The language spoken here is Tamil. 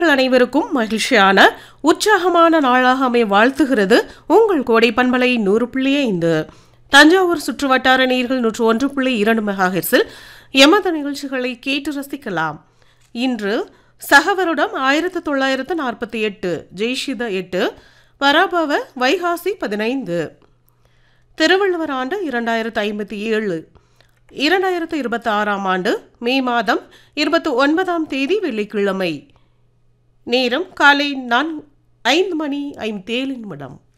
உங்கள் அனைவருக்கும் மகிழ்ச்சியான உற்சாகமான நாளாக அமைய வாழ்த்துகிறது உங்கள் கோடை பண்பலை நூறு புள்ளி ஐந்து தஞ்சாவூர் சுற்றுவட்டார நீர்கள் நூற்று ஒன்று புள்ளி இரண்டு மெகாஹெர்ஸில் எமது நிகழ்ச்சிகளை கேட்டு ரசிக்கலாம் இன்று சகவருடம் ஆயிரத்து தொள்ளாயிரத்து நாற்பத்தி எட்டு ஜெய்ஷித எட்டு பராபவ வைகாசி பதினைந்து திருவள்ளுவர் ஆண்டு இரண்டாயிரத்து ஐம்பத்தி ஏழு இரண்டாயிரத்து இருபத்தி ஆறாம் ஆண்டு மே மாதம் இருபத்தி ஒன்பதாம் தேதி வெள்ளிக்கிழமை நேரம் காலை நான் ஐந்து மணி ஐம்பத்தேழு நிமிடம்